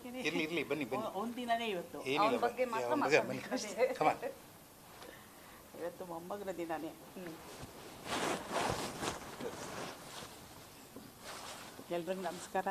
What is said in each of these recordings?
ಹೇಳ್ತೀನಿ ಇರ್ಲಿ ಇರ್ಲಿ ಬನ್ನಿ ಬನ್ನಿ ಒಂದು ದಿನನೇ ಇವತ್ತು ಏನಿಲ್ಲ ಅವ್ನ್ ಬಗ್ಗೆ ಬನ್ನಿ. ಮಾತ್ರ ಅವ್ನ್ ಬಗ್ಗೆ ಬನ್ನಿ Come on. ಇವತ್ತು ಮೊಮ್ಮಗನ ದಿನನೇ ಎಲ್ರಿಗೂ ನಮಸ್ಕಾರ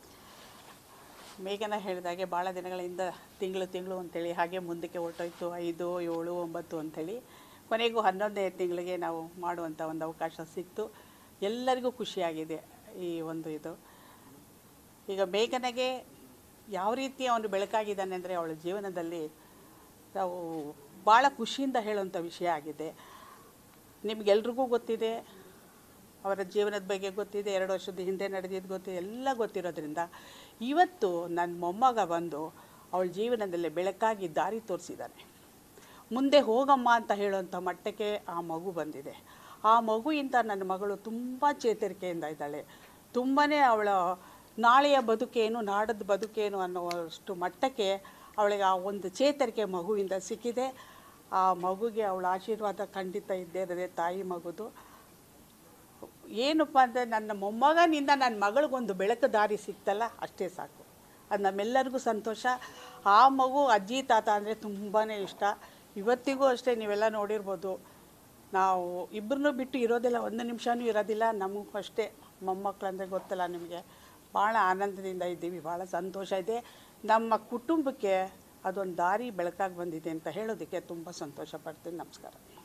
ಮೇಘನ ಹೇಳಿದಾಗೆ ಭಾಳ ದಿನಗಳಿಂದ ತಿಂಗಳು ತಿಂಗಳು ಅಂತೇಳಿ ಹಾಗೆ ಮುಂದಕ್ಕೆ ಹೊರಟೋಯ್ತು ಐದು ಏಳು ಒಂಬತ್ತು ಅಂಥೇಳಿ ಕೊನೆಗೂ ಹನ್ನೊಂದನೇ ತಿಂಗಳಿಗೆ ನಾವು ಮಾಡುವಂಥ ಒಂದು ಅವಕಾಶ ಸಿಕ್ತು ಎಲ್ಲರಿಗೂ ಖುಷಿಯಾಗಿದೆ ಈ ಒಂದು ಇದು ಈಗ ಮೇಘನೆಗೆ ಯಾವ ರೀತಿ ಅವನು ಬೆಳಕಾಗಿದ್ದಾನೆ ಅಂದರೆ ಅವಳ ಜೀವನದಲ್ಲಿ ನಾವು ಭಾಳ ಖುಷಿಯಿಂದ ಹೇಳುವಂಥ ವಿಷಯ ಆಗಿದೆ ನಿಮಗೆಲ್ರಿಗೂ ಗೊತ್ತಿದೆ ಅವರ ಜೀವನದ ಬಗ್ಗೆ ಗೊತ್ತಿದೆ ಎರಡು ವರ್ಷದ ಹಿಂದೆ ನಡೆದಿದ್ದು ಗೊತ್ತಿದೆ ಎಲ್ಲ ಗೊತ್ತಿರೋದ್ರಿಂದ ಇವತ್ತು ನನ್ನ ಮೊಮ್ಮಗ ಬಂದು ಅವಳ ಜೀವನದಲ್ಲಿ ಬೆಳಕಾಗಿ ದಾರಿ ತೋರಿಸಿದ್ದಾನೆ ಮುಂದೆ ಹೋಗಮ್ಮ ಅಂತ ಹೇಳುವಂಥ ಮಟ್ಟಕ್ಕೆ ಆ ಮಗು ಬಂದಿದೆ ಆ ಮಗುವಿಂದ ನನ್ನ ಮಗಳು ತುಂಬ ಚೇತರಿಕೆಯಿಂದ ಇದ್ದಾಳೆ ತುಂಬಾ ಅವಳ ನಾಳೆಯ ಬದುಕೇನು ನಾಡದ ಬದುಕೇನು ಅನ್ನುವಷ್ಟು ಮಟ್ಟಕ್ಕೆ ಅವಳಿಗೆ ಆ ಒಂದು ಚೇತರಿಕೆ ಮಗುವಿಂದ ಸಿಕ್ಕಿದೆ ಆ ಮಗುಗೆ ಅವಳ ಆಶೀರ್ವಾದ ಖಂಡಿತ ಇದ್ದೇ ಇರದೆ ತಾಯಿ ಮಗುದು ಏನಪ್ಪ ಅಂದರೆ ನನ್ನ ಮೊಮ್ಮಗನಿಂದ ನನ್ನ ಮಗಳಿಗೊಂದು ಬೆಳಕು ದಾರಿ ಸಿಕ್ತಲ್ಲ ಅಷ್ಟೇ ಸಾಕು ಅದು ನಮ್ಮೆಲ್ಲರಿಗೂ ಸಂತೋಷ ಆ ಮಗು ಅಜ್ಜಿ ತಾತ ಅಂದರೆ ತುಂಬಾ ಇಷ್ಟ ಇವತ್ತಿಗೂ ಅಷ್ಟೇ ನೀವೆಲ್ಲ ನೋಡಿರ್ಬೋದು ನಾವು ಇಬ್ಬರನ್ನೂ ಬಿಟ್ಟು ಇರೋದಿಲ್ಲ ಒಂದು ನಿಮಿಷನೂ ಇರೋದಿಲ್ಲ ನಮಗೂ ಅಷ್ಟೇ ಮೊಮ್ಮಕ್ಕಳು ಅಂದರೆ ಗೊತ್ತಲ್ಲ ನಿಮಗೆ ಭಾಳ ಆನಂದದಿಂದ ಇದ್ದೀವಿ ಭಾಳ ಸಂತೋಷ ಇದೆ ನಮ್ಮ ಕುಟುಂಬಕ್ಕೆ ಅದೊಂದು ದಾರಿ ಬೆಳಕಾಗಿ ಬಂದಿದೆ ಅಂತ ಹೇಳೋದಕ್ಕೆ ತುಂಬ ಸಂತೋಷ ಪಡ್ತೀನಿ ನಮಸ್ಕಾರ